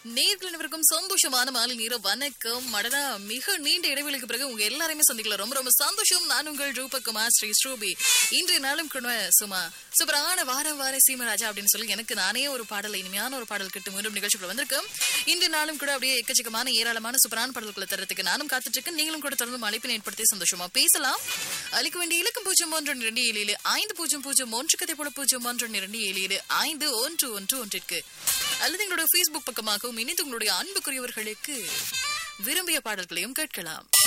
நேர்கள் அனைவருக்கும் சந்தோஷமான மாலை நேர வணக்கம் மடனா மிக நீண்ட இடைவெளிக்கு பிறகு உங்க எல்லாரையுமே சந்திக்கல ரொம்ப ரொம்ப சந்தோஷம் நான் உங்கள் ரூபகுமார் ஸ்ரீ ஸ்ரூபி இன்றைய நாளும் குண சுமா சூப்பரான வாரம் வார சீமராஜா அப்படின்னு சொல்லி எனக்கு நானே ஒரு பாடல் இனிமையான ஒரு பாடல் கிட்ட மீண்டும் நிகழ்ச்சிக்குள்ள வந்திருக்கேன் இன்றைய நாளும் கூட அப்படியே எக்கச்சக்கமான ஏராளமான சூப்பரான பாடல்களை தரத்துக்கு நானும் காத்துட்டு இருக்கேன் நீங்களும் கூட தொடர்ந்து அழைப்பினை ஏற்படுத்தி சந்தோஷமா பேசலாம் அளிக்க வேண்டிய இலக்கம் பூஜ்ஜியம் ஒன்று இரண்டு ஏழு ஏழு ஐந்து பூஜ்ஜியம் பூஜ்ஜியம் ஒன்று கதை போல பூஜ்ஜியம் ஒன்று இரண்டு ஏழு ஏழு ஐந்து ஒன்று ஒன்று ஒன்றிற்கு அல்லது எங்களுடைய ஃபேஸ்புக் பக்கமாகவும் இணைந்து உங்களுடைய அன்புக்குரியவர்களுக்கு விரும்பிய பாடல்களையும் கேட்கலாம்